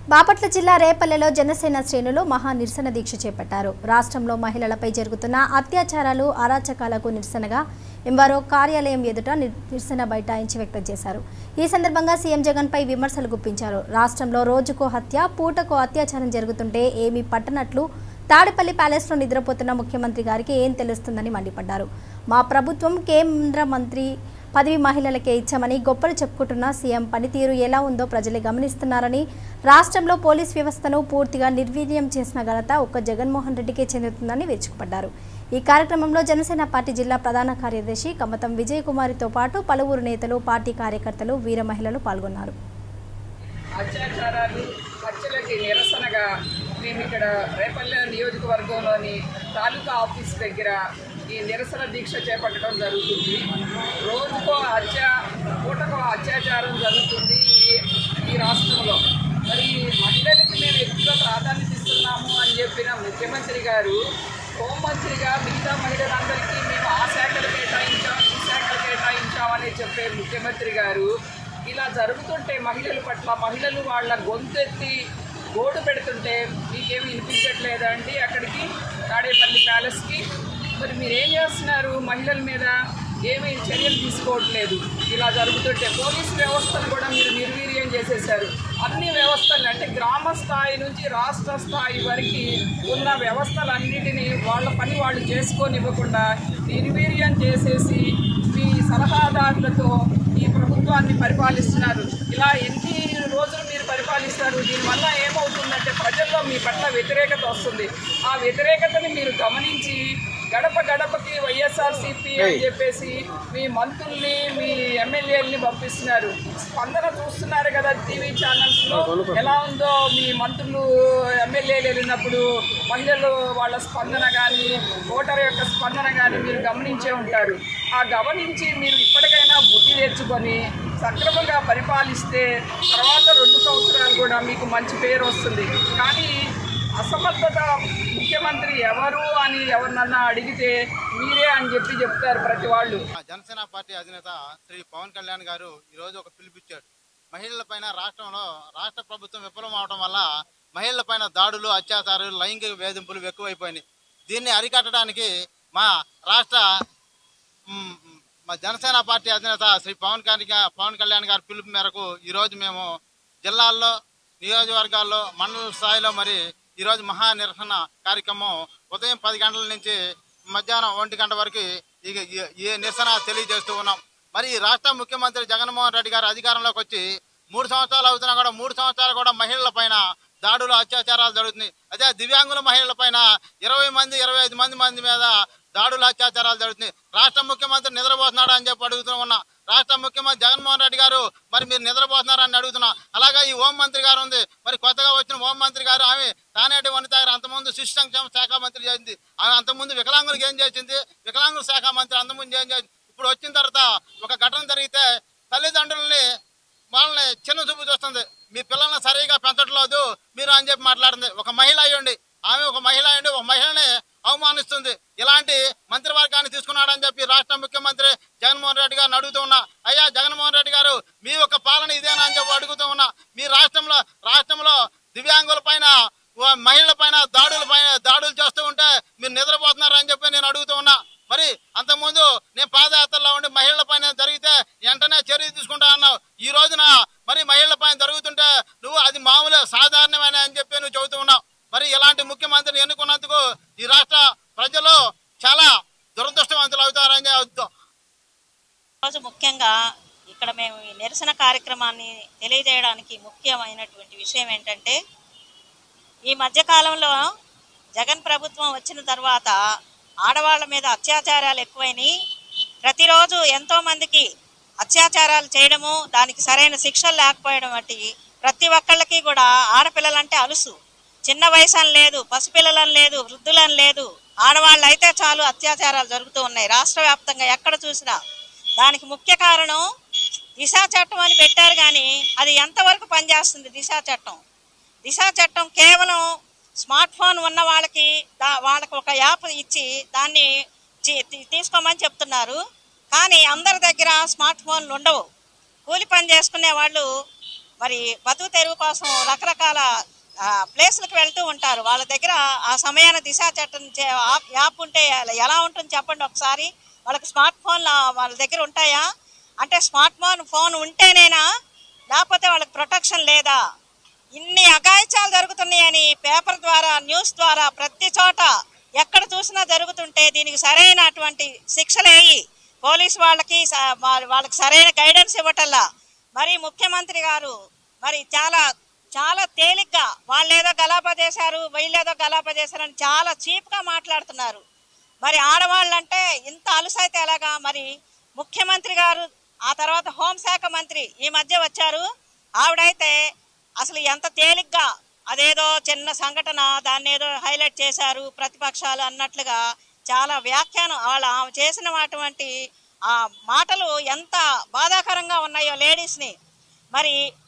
బాపట్ల జిల్లా రేపల్లెలో జనసేన శ్రేణులు మహా నిరసన దీక్ష చేపట్టారు రాష్ట్రంలో మహిళలపై జరుగుతున్న అత్యాచారాలు అరాచకాలకు నిరసనగా ఎంఆర్ఓ కార్యాలయం ఎదుట ని- నిరసన బైఠాయించి వ్యక్తం చేశారు ఈ సందర్భంగా సీఎం జగన్పై విమర్శలు గుప్పించారు రాష్ట్రంలో రోజుకో హత్య పూటకో అత్యాచారం జరుగుతుంటే ఏమీ పట్టనట్లు తాడేపల్లి ప్యాలెస్లో నిద్రపోతున్న ముఖ్యమంత్రి గారికి ఏం తెలుస్తుందని మండిపడ్డారు మా ప్రభుత్వం కేంద్ర మంత్రి పదవి మహిళలకే ఇచ్చామని గొప్పలు చెప్పుకుంటున్న సీఎం పనితీరు ఎలా ఉందో ప్రజలే గమనిస్తున్నారని రాష్ట్రంలో పోలీస్ వ్యవస్థను పూర్తిగా నిర్వీర్యం చేసిన ఘనత ఒక్క జగన్మోహన్ రెడ్డికే చెందుతుందని విరుచుకుపడ్డారు ఈ కార్యక్రమంలో జనసేన పార్టీ జిల్లా ప్రధాన కార్యదర్శి కమతం విజయ్ కుమారితో పాటు పలువురు నేతలు పార్టీ కార్యకర్తలు వీర మహిళలు పాల్గొన్నారు అత్యాచారాలు హత్యలకి నిరసనగా మేము ఇక్కడ రేపల్లె నియోజకవర్గంలోని తాలూకా ఆఫీస్ దగ్గర ఈ నిరసన దీక్ష చేపట్టడం జరుగుతుంది రోజుకో హత్య పూటకో అత్యాచారం జరుగుతుంది ఈ ఈ రాష్ట్రంలో మరి మహిళలకి మేము ఎక్కువ ప్రాధాన్యత ఇస్తున్నాము అని చెప్పిన ముఖ్యమంత్రి గారు హోంమంత్రిగా మిగతా మహిళలందరికీ మేము ఆ శాఖలు కేటాయించాం ఈ శాఖలు కేటాయించామని చెప్పే ముఖ్యమంత్రి గారు ఇలా జరుగుతుంటే మహిళల పట్ల మహిళలు వాళ్ళ గొంతెత్తి గోడు పెడుతుంటే మీకేమి వినిపించట్లేదా అండి అక్కడికి తాడేపల్లి ప్యాలెస్కి మరి మీరేం చేస్తున్నారు మహిళల మీద ఏమీ చర్యలు తీసుకోవట్లేదు ఇలా జరుగుతుంటే పోలీసు వ్యవస్థను కూడా మీరు నిర్వీర్యం చేసేశారు అన్ని వ్యవస్థలు అంటే గ్రామ స్థాయి నుంచి రాష్ట్ర స్థాయి వరకు ఉన్న వ్యవస్థలన్నిటినీ వాళ్ళ పని వాళ్ళు చేసుకోనివ్వకుండా నిర్వీర్యం చేసేసి మీ సలహాదారులతో ఈ ప్రభుత్వాన్ని పరిపాలిస్తున్నారు ఇలా ఎన్ని రోజులు మీరు పరిపాలిస్తారు దీనివల్ల ఏమవుతుందంటే ప్రజల్లో మీ పట్ల వ్యతిరేకత వస్తుంది ఆ వ్యతిరేకతని మీరు గమనించి గడప గడపకి వైఎస్ఆర్సీపీ అని చెప్పేసి మీ మంత్రుల్ని మీ ఎమ్మెల్యేలని పంపిస్తున్నారు స్పందన చూస్తున్నారు కదా టీవీ ఛానల్స్లో ఎలా ఉందో మీ మంత్రులు ఎమ్మెల్యేలు వెళ్ళినప్పుడు మహిళలు వాళ్ళ స్పందన కానీ ఓటర్ యొక్క స్పందన కానీ మీరు గమనించే ఉంటారు ఆ గమనించి మీరు ఇప్పటికైనా బుద్ధి తెచ్చుకొని సక్రమంగా పరిపాలిస్తే తర్వాత రెండు సంవత్సరాలు కూడా మీకు మంచి పేరు వస్తుంది కానీ అసమర్థత ముఖ్యమంత్రి ఎవరు అని ఎవరినన్నా అడిగితే మీరే అని చెప్పి చెప్తారు ప్రతి వాళ్ళు జనసేన పార్టీ అధినేత శ్రీ పవన్ కళ్యాణ్ గారు ఈరోజు ఒక పిలుపిచ్చాడు మహిళలపైన రాష్ట్రంలో రాష్ట్ర ప్రభుత్వం విఫలం అవడం వల్ల మహిళలపైన దాడులు అత్యాచారాలు లైంగిక వేధింపులు ఎక్కువైపోయినాయి దీన్ని అరికట్టడానికి మా రాష్ట్ర మ్, మా జనసేన పార్టీ అధినేత శ్రీ పవన్ కళ్యాణ్ పవన్ కళ్యాణ్ గారి పిలుపు మేరకు ఈరోజు మేము జిల్లాల్లో నియోజకవర్గాల్లో మండల స్థాయిలో మరి ఈరోజు మహా నిరసన కార్యక్రమం ఉదయం పది గంటల నుంచి మధ్యాహ్నం ఒంటి గంట వరకు ఈ ఈ- ఈ నిరసన తెలియజేస్తూ ఉన్నాం మరి ఈ రాష్ట్ర ముఖ్యమంత్రి జగన్మోహన్ రెడ్డి గారు అధికారంలోకి వచ్చి మూడు సంవత్సరాలు అవుతున్నా కూడా మూడు సంవత్సరాలు కూడా మహిళల పైన దాడులు అత్యాచారాలు జరుగుతున్నాయి అదే దివ్యాంగుల మహిళల పైన ఇరవై మంది ఇరవై ఐదు మంది మంది మీద దాడులు అత్యాచారాలు జరుగుతున్నాయి రాష్ట్ర ముఖ్యమంత్రి నిద్రపోతున్నాడు అని చెప్పి అడుగుతూ ఉన్నా రాష్ట్ర ముఖ్యమంత్రి జగన్మోహన్ రెడ్డి గారు మరి మీరు నిద్రపోతున్నారని అడుగుతున్నా అలాగే ఈ హోం మంత్రి గారు ఉంది మరి కొత్తగా వచ్చిన హోం మంత్రి గారు ఆమె తానేటి వనిత గారు అంతకుముందు శిశు సంక్షేమ శాఖ మంత్రి చేసింది ఆమె అంతకుముందు వికలాంగులకు ఏం చేసింది వికలాంగుల శాఖ మంత్రి అంతకుముందు ఏం చేసింది ఇప్పుడు వచ్చిన తర్వాత ఒక ఘటన జరిగితే తల్లిదండ్రులని వాళ్ళని చిన్న చూపు చూస్తుంది మీ పిల్లల్ని సరిగా పెంచట్లేదు మీరు అని చెప్పి మాట్లాడింది ఒక మహిళ అయ్యండి ఆమె ఒక మహిళ అయ్యండి ఒక మహిళని అవమానిస్తుంది ఇలాంటి మంత్రివర్గాన్ని తీసుకున్నాడని చెప్పి రాష్ట్ర ముఖ్యమంత్రి జగన్మోహన్ రెడ్డి గారిని అడుగుతూ ఉన్నా అయ్యా జగన్మోహన్ రెడ్డి గారు మీ యొక్క పాలన ఇదేనా అని చెప్పి అడుగుతూ ఉన్నా మీ రాష్ట్రంలో రాష్ట్రంలో దివ్యాంగుల పైన ఓ మహిళల పైన దాడుల పైన దాడులు చేస్తూ ఉంటే మీరు నిద్రపోతున్నారని చెప్పి నేను అడుగుతూ ఉన్నా మరి అంతకుముందు నేను పాదయాత్రలో ఉండి మహిళల పైన జరిగితే వెంటనే చర్య తీసుకుంటా అన్నావు ఈ రోజున మరి మహిళల పైన జరుగుతుంటే నువ్వు అది మామూలు సాధారణమైన అని చెప్పి నువ్వు చెబుతూ ఉన్నావు మరి ఇలాంటి ముఖ్యమంత్రిని ఎన్నుకున్నందుకు ఈ రాష్ట్ర ప్రజలు చాలా దురదృష్టవంతులు అవుతారని అర్థం రోజు ముఖ్యంగా ఇక్కడ మేము ఈ నిరసన కార్యక్రమాన్ని తెలియజేయడానికి ముఖ్యమైనటువంటి విషయం ఏంటంటే ఈ మధ్యకాలంలో జగన్ ప్రభుత్వం వచ్చిన తర్వాత ఆడవాళ్ళ మీద అత్యాచారాలు ఎక్కువైనాయి ప్రతిరోజు ఎంతో మందికి అత్యాచారాలు చేయడము దానికి సరైన శిక్షలు లేకపోవడం వంటి ప్రతి ఒక్కళ్ళకి కూడా ఆడపిల్లలంటే అలుసు చిన్న వయసు అని లేదు పసిపిల్లలని లేదు వృద్ధులని లేదు ఆడవాళ్ళు అయితే చాలు అత్యాచారాలు జరుగుతూ ఉన్నాయి రాష్ట్ర వ్యాప్తంగా ఎక్కడ చూసినా దానికి ముఖ్య కారణం దిశా చట్టం అని పెట్టారు కానీ అది ఎంతవరకు పనిచేస్తుంది దిశా చట్టం దిశా చట్టం కేవలం స్మార్ట్ ఫోన్ ఉన్న వాళ్ళకి దా వాళ్ళకి ఒక యాప్ ఇచ్చి దాన్ని చి- తీ- తీసుకోమని చెప్తున్నారు కానీ అందరి దగ్గర స్మార్ట్ ఫోన్లు ఉండవు కూలి పని చేసుకునే వాళ్ళు మరి బతుకు తెరువు కోసం రకరకాల ఆ, ప్లేస్లకు వెళ్తూ ఉంటారు వాళ్ళ దగ్గర ఆ సమయాన దిశా చట్టం చే- యాప్- యాప్ ఉంటే ఎలా ఉంటుంది చెప్పండి ఒకసారి వాళ్ళకి స్మార్ట్ ఫోన్లు వాళ్ళ దగ్గర ఉంటాయా అంటే స్మార్ట్ ఫోన్ ఫోన్ ఉంటేనేనా లేకపోతే వాళ్ళకి ప్రొటెక్షన్ లేదా ఇన్ని అఘాయిత్యాలు జరుగుతున్నాయని పేపర్ ద్వారా న్యూస్ ద్వారా ప్రతి చోట ఎక్కడ చూసినా జరుగుతుంటే దీనికి సరైనటువంటి శిక్షలేయి పోలీస్ వాళ్ళకి స- వా- వాళ్ళకి సరైన గైడెన్స్ ఇవ్వటల్లా మరి ముఖ్యమంత్రి గారు మరి చాలా చాలా తేలిగ్గా వాళ్ళు ఏదో గలాపా చేశారు వీళ్ళేదో గలాపా చేశారని చాలా చీప్గా మాట్లాడుతున్నారు మరి ఆడవాళ్ళంటే ఇంత అలుసైతే ఎలాగా మరి ముఖ్యమంత్రి గారు ఆ తర్వాత హోంశాఖ మంత్రి ఈ మధ్య వచ్చారు ఆవిడైతే అసలు ఎంత తేలిగ్గా అదేదో చిన్న సంఘటన దాన్ని ఏదో హైలైట్ చేశారు ప్రతిపక్షాలు అన్నట్లుగా చాలా వ్యాఖ్యానం వాళ్ళ ఆమె చేసిన అటువంటి ఆ మాటలు ఎంత బాధాకరంగా ఉన్నాయో లేడీస్ని మరి